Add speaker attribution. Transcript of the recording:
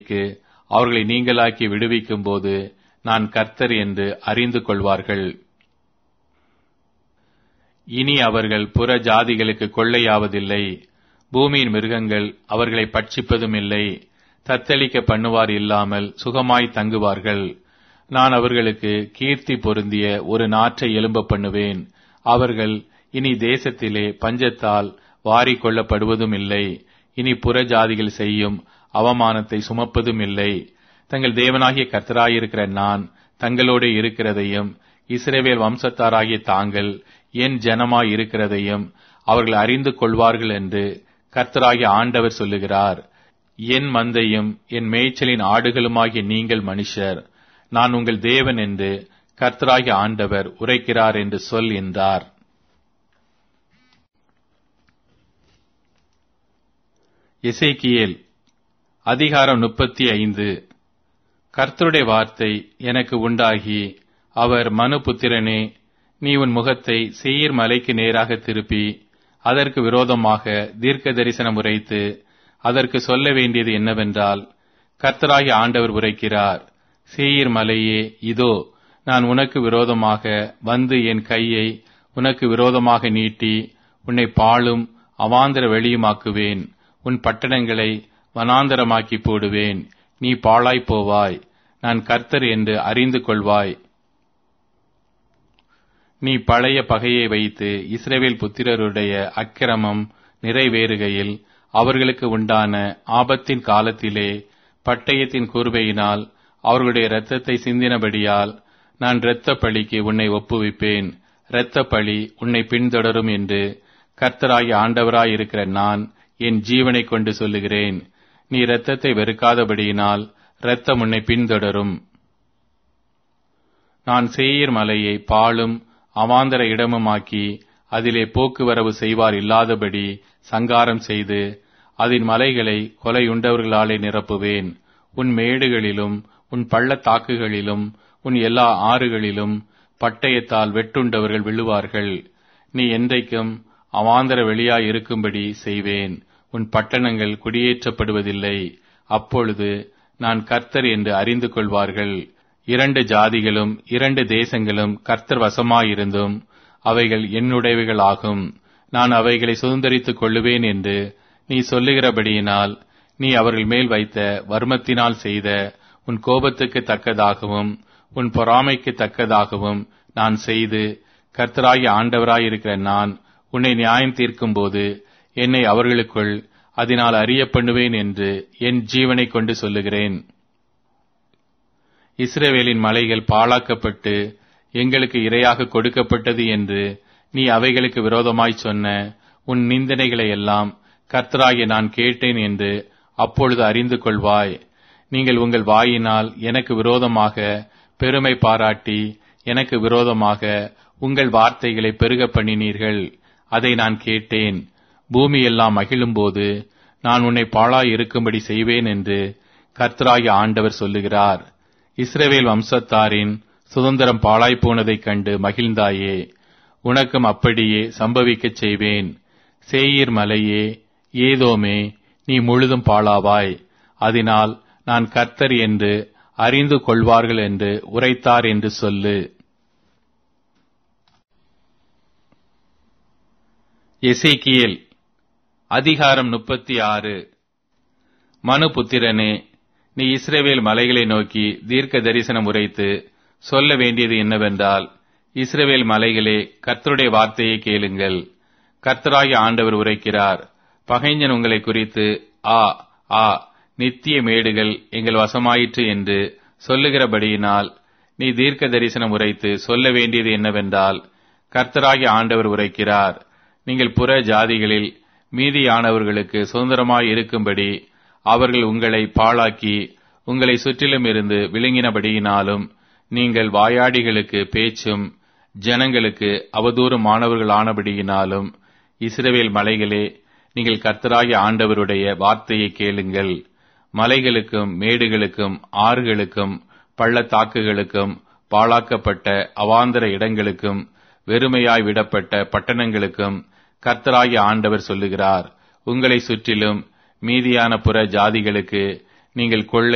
Speaker 1: கைக்கு அவர்களை நீங்களாக்கி விடுவிக்கும் போது நான் கர்த்தர் என்று அறிந்து கொள்வார்கள் இனி அவர்கள் புற ஜாதிகளுக்கு கொள்ளையாவதில்லை பூமியின் மிருகங்கள் அவர்களை பட்சிப்பதும் இல்லை தத்தளிக்க பண்ணுவார் இல்லாமல் சுகமாய் தங்குவார்கள் நான் அவர்களுக்கு கீர்த்தி பொருந்திய ஒரு நாற்றை எலும்ப பண்ணுவேன் அவர்கள் இனி தேசத்திலே பஞ்சத்தால் வாரிக் கொள்ளப்படுவதும் இல்லை இனி புற ஜாதிகள் செய்யும் அவமானத்தை சுமப்பதும் இல்லை தங்கள் தேவனாகிய கர்த்தராயிருக்கிற நான் தங்களோடு இருக்கிறதையும் இஸ்ரேவேல் வம்சத்தாராகிய தாங்கள் என் ஜனமாய் இருக்கிறதையும் அவர்கள் அறிந்து கொள்வார்கள் என்று கர்த்தராகிய ஆண்டவர் சொல்லுகிறார் என் மந்தையும் என் மேய்ச்சலின் ஆடுகளுமாகிய நீங்கள் மனுஷர் நான் உங்கள் தேவன் என்று கர்த்தராகிய ஆண்டவர் உரைக்கிறார் என்று சொல் என்றார் எசேக்கியேல் அதிகாரம் முப்பத்தி ஐந்து கர்த்தருடைய வார்த்தை எனக்கு உண்டாகி அவர் மனுபுத்திரனே நீ உன் முகத்தை செயிர் மலைக்கு நேராக திருப்பி அதற்கு விரோதமாக தீர்க்க தரிசனம் உரைத்து அதற்கு சொல்ல வேண்டியது என்னவென்றால் கர்த்தராகிய ஆண்டவர் உரைக்கிறார் சேயீர் மலையே இதோ நான் உனக்கு விரோதமாக வந்து என் கையை உனக்கு விரோதமாக நீட்டி உன்னை பாழும் அவாந்தர வெளியுமாக்குவேன் உன் பட்டணங்களை வனாந்தரமாக்கி போடுவேன் நீ பாழாய் போவாய் நான் கர்த்தர் என்று அறிந்து கொள்வாய் நீ பழைய பகையை வைத்து இஸ்ரேவேல் புத்திரருடைய அக்கிரமம் நிறைவேறுகையில் அவர்களுக்கு உண்டான ஆபத்தின் காலத்திலே பட்டயத்தின் கூர்வையினால் அவர்களுடைய இரத்தத்தை சிந்தினபடியால் நான் இரத்த பழிக்கு உன்னை ஒப்புவிப்பேன் இரத்த பழி உன்னை பின்தொடரும் என்று கர்த்தராகி ஆண்டவராய் இருக்கிற நான் என் ஜீவனை கொண்டு சொல்லுகிறேன் நீ இரத்தத்தை வெறுக்காதபடியினால் இரத்தம் உன்னை பின்தொடரும் நான் சேயீர் மலையை பாழும் அவாந்தர இடமுமாக்கி அதிலே போக்குவரவு செய்வார் இல்லாதபடி சங்காரம் செய்து அதன் மலைகளை கொலையுண்டவர்களாலே நிரப்புவேன் உன் மேடுகளிலும் உன் பள்ளத்தாக்குகளிலும் உன் எல்லா ஆறுகளிலும் பட்டயத்தால் வெட்டுண்டவர்கள் விழுவார்கள் நீ என்றைக்கும் அவாந்தர வெளியாய் இருக்கும்படி செய்வேன் உன் பட்டணங்கள் குடியேற்றப்படுவதில்லை அப்பொழுது நான் கர்த்தர் என்று அறிந்து கொள்வார்கள் இரண்டு ஜாதிகளும் இரண்டு தேசங்களும் கர்த்தர் வசமாயிருந்தும் அவைகள் என்னுடையவைகளாகும் நான் அவைகளை சுதந்திரித்துக் கொள்ளுவேன் என்று நீ சொல்லுகிறபடியினால் நீ அவர்கள் மேல் வைத்த வர்மத்தினால் செய்த உன் கோபத்துக்கு தக்கதாகவும் உன் பொறாமைக்கு தக்கதாகவும் நான் செய்து கர்த்தராகி ஆண்டவராயிருக்கிற நான் உன்னை நியாயம் தீர்க்கும்போது என்னை அவர்களுக்குள் அதனால் அறிய பண்ணுவேன் என்று என் ஜீவனை கொண்டு சொல்லுகிறேன் இஸ்ரவேலின் மலைகள் பாழாக்கப்பட்டு எங்களுக்கு இரையாக கொடுக்கப்பட்டது என்று நீ அவைகளுக்கு விரோதமாய் சொன்ன உன் நிந்தனைகளை எல்லாம் கர்த்தராகிய நான் கேட்டேன் என்று அப்பொழுது அறிந்து கொள்வாய் நீங்கள் உங்கள் வாயினால் எனக்கு விரோதமாக பெருமை பாராட்டி எனக்கு விரோதமாக உங்கள் வார்த்தைகளை பெருக பண்ணினீர்கள் அதை நான் கேட்டேன் பூமி எல்லாம் மகிழும்போது நான் உன்னை பாழாய் இருக்கும்படி செய்வேன் என்று கர்த்தராகிய ஆண்டவர் சொல்லுகிறார் இஸ்ரவேல் வம்சத்தாரின் சுதந்திரம் பாழாய் போனதைக் கண்டு மகிழ்ந்தாயே உனக்கும் அப்படியே சம்பவிக்கச் செய்வேன் சேயீர் மலையே ஏதோமே நீ முழுதும் பாழாவாய் அதனால் நான் கர்த்தர் என்று அறிந்து கொள்வார்கள் என்று உரைத்தார் என்று சொல்லு எசேக்கியேல் அதிகாரம் முப்பத்தி ஆறு மனுபுத்திரனே நீ இஸ்ரவேல் மலைகளை நோக்கி தீர்க்க தரிசனம் உரைத்து சொல்ல வேண்டியது என்னவென்றால் இஸ்ரவேல் மலைகளே கர்த்தருடைய வார்த்தையை கேளுங்கள் கர்த்தராகிய ஆண்டவர் உரைக்கிறார் பகைஞன் உங்களை குறித்து ஆ ஆ நித்திய மேடுகள் எங்கள் வசமாயிற்று என்று சொல்லுகிறபடியினால் நீ தீர்க்க தரிசனம் உரைத்து சொல்ல வேண்டியது என்னவென்றால் கர்த்தராகிய ஆண்டவர் உரைக்கிறார் நீங்கள் புற ஜாதிகளில் மீதியானவர்களுக்கு சுதந்திரமாய் இருக்கும்படி அவர்கள் உங்களை பாழாக்கி உங்களை சுற்றிலும் இருந்து விழுங்கினபடியினாலும் நீங்கள் வாயாடிகளுக்கு பேச்சும் ஜனங்களுக்கு அவதூறுமானவர்கள் ஆனபடியினாலும் இஸ்ரவேல் மலைகளே நீங்கள் கர்த்தராகிய ஆண்டவருடைய வார்த்தையை கேளுங்கள் மலைகளுக்கும் மேடுகளுக்கும் ஆறுகளுக்கும் பள்ளத்தாக்குகளுக்கும் பாழாக்கப்பட்ட அவாந்தர இடங்களுக்கும் வெறுமையாய் விடப்பட்ட பட்டணங்களுக்கும் கர்த்தராகிய ஆண்டவர் சொல்லுகிறார் உங்களை சுற்றிலும் மீதியான புற ஜாதிகளுக்கு நீங்கள் கொள்ளை